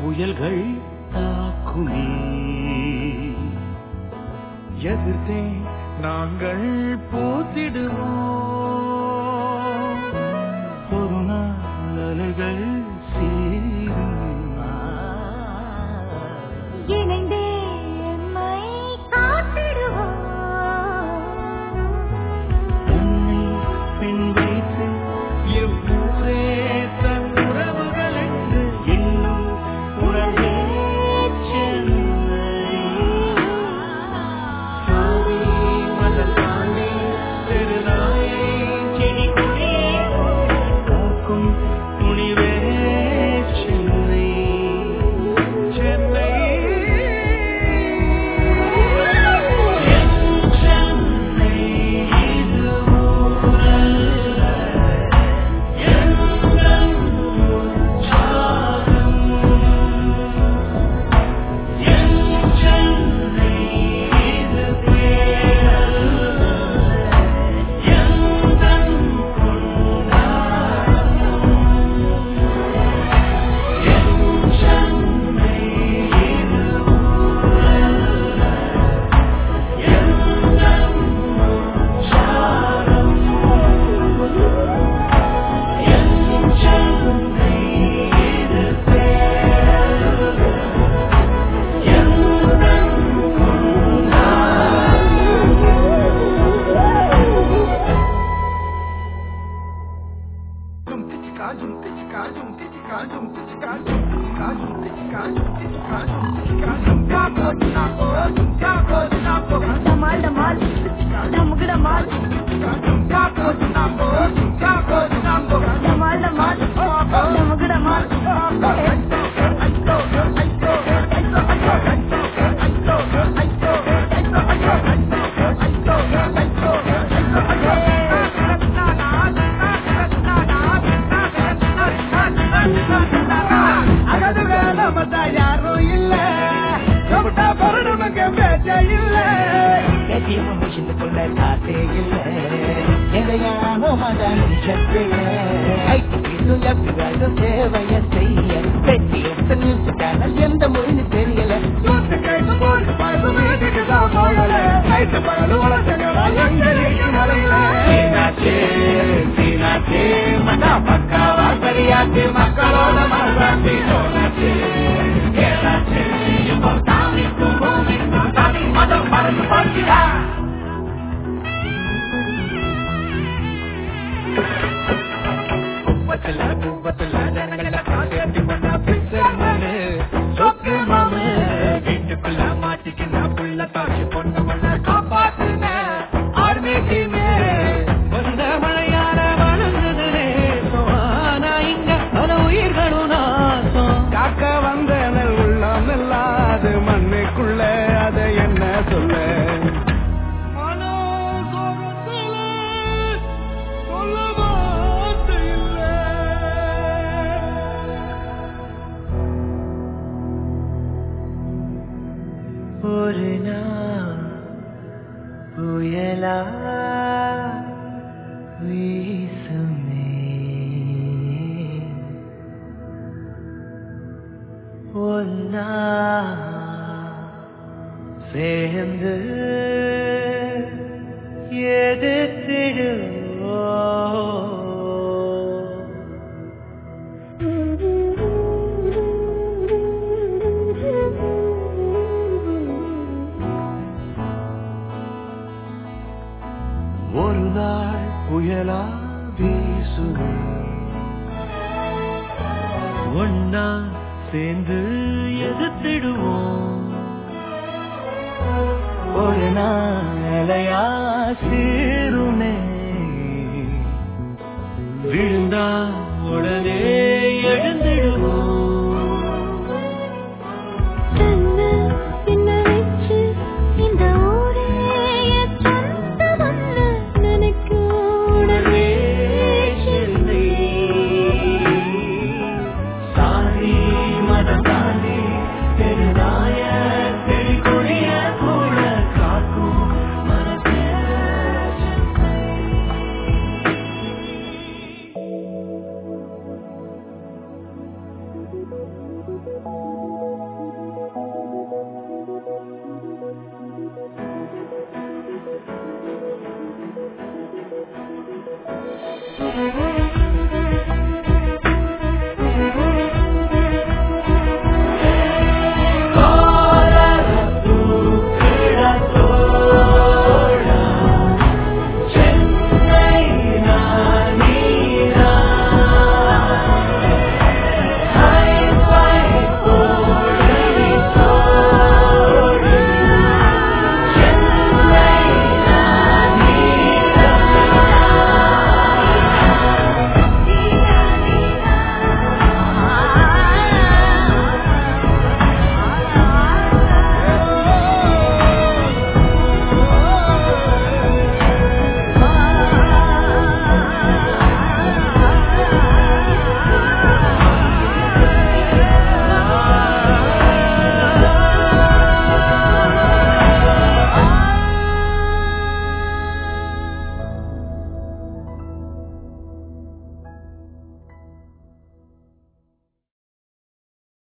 புயல்கள் தாக்குமே எதிர்த்தே நாங்கள் போத்திடுவோம் ஒரு நாள் அலைகள் சேரும் இணைந்தே எம்மை காத்திடுவோம் உன்னை பின் வைத்து எவ்வூரே தன் உறவுகள் என்று இன்னும் உணர்வே சென்னை சாமி மலர் தாண்டி திருநாயை செடி கொடியே காக்கும் துணிவே சென்னை சென்னை என் சென்னை இது ஊரல்ல எங்கள் உற்சாகம் என் சென்னை இது பேரல்ல எங்கள் கொண்டாட்டம் என் சென்னை இது ஊரல்ல எங்கள் உற்சாகம் என் சென்னை இது பேரல்ல எங்கள் டமால் டமால் டமுக்கு டமால் டமால் டமால் டமுக்கு டமால் யாரும் இல்ல பொருளுங்க பேச்ச இல்ல ஏடிஎம் மிஷினுக்குள்ள காத்தே இல்ல எதையானோ மதன் சத்தில ஐடிக்கு சேவைய செய்ய பெட்டி நியூஸ் சேனல் எந்த மொழி தெரியல மக்களோட மனசாட்சி சோனாச்சு கேளாச்சு இப்போ சாமிக்கும் பூமிக்கும் சாமி மதம் மறந்து போச்சுடா குப்பத்துல குப்பத்துல ஜனங்கள காசேத்தி கொண்டா பிக்சர் மனு சொக்கு மாமு வீட்டுக்குள்ள மாட்டிக்கினா புள்ள தாச்சி பொண்ணு மண்ண காப்பாத்துன ஆர்மி டீம் வந்த மழையால வளர்ந்தது நேசம் ஆனா இங்க பல உயிர்களும் நாசம் காக்க வந்த நெல் உள்ளம் இல்லாது மண்ணுக்குள்ள அதை என்ன சொல்ல சொல்ல வார்த்தை இல்லை ஒரு நாள் புயலா வீசுமே ஒன்னா சேர்ந்து எதிர்த்திடுவோம் ஒரு நாள் புயலா வீசுவே ஒன்னா சேர்ந்து எதிர்த்திடுவோம் ஒரு நாளையா சீருமே விழுந்தா உடனே எழுந்திடுவோம் கண்ணு பின்ன வச்சு இந்த ஊரே என் சொந்தமன்னு நினைக்க உடனே சென்னை சாரி மதம் தாண்டி